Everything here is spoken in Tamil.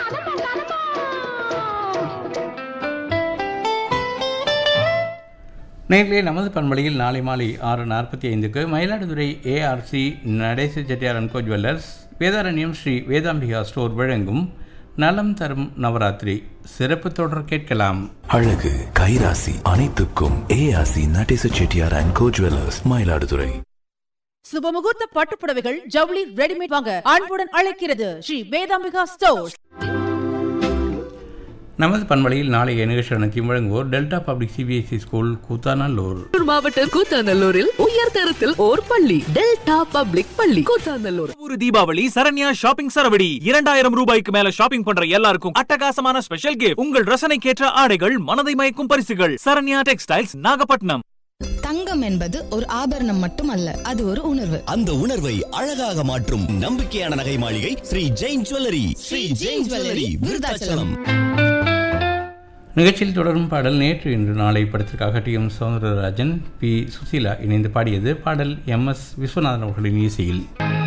நேர்களே நமது பண்பலையில் நாளை மாலை ஆறு நாற்பத்தி ஐந்துக்கு Mayiladuthurai ARC Natesa Chettiar and co Jewellers Vedaranyam Sri Vedambika store வழங்கும் நலம் தரும் நவராத்திரி சிறப்பு தொடர் கேட்கலாம் அழகு கைராசி அனைத்துக்கும் ARC Natesa Chettiar and co Jewellers Mayiladuthurai சுபமுகூர்த்த பட்டுப்புடவைகள் ஜவுளி ரெடிமேட் வாங்க அன்புடன் அழைக்கிறது ஸ்ரீ வேதாம்பிகா ஸ்டோர்ஸ் நமது பண்பலையில் நாளைய நிகழ்ச்சி அனைத்தையும் வழங்குவோர் Delta Public CBSE school Koothanallur Tiruppur மாவட்டம் கூத்தாநல்லூரில் உயர் தரத்தில் ஓர் பள்ளி டெல்டா பப்ளிக் பள்ளி கூத்தாநல்லூர் ஒரு தீபாவளி சரண்யா ஷாப்பிங் சரவடி இரண்டாயிரம் ரூபாய்க்கு மேல ஷாப்பிங் பண்ற எல்லாருக்கும் அட்டகாசமான ஸ்பெஷல் கிஃப்ட் உங்கள் ரசனைக்கேற்ற ஆடைகள் மனதை மயக்கும் பரிசுகள் சரண்யா டெக்ஸ்டைல்ஸ் நாகப்பட்டினம் தங்கம் என்பது ஒரு ஆபரணம் மட்டுமல்ல அது ஒரு உணர்வு அந்த உணர்வை அழகாக மாற்றும் நம்பிக்கையான நகை மாளிகை ஸ்ரீ ஜெயின் ஜுவல்லரி ஸ்ரீ ஜெயின் ஜுவல்லரி விருதாச்சலம் நிகழ்ச்சியில் தொடரும் பாடல் நேற்று இன்று நாளை படத்திற்காக T M Soundararajan P Susheela இணைந்து பாடியது பாடல் எம் எஸ் விஸ்வநாதன் அவர்களின் இசையில்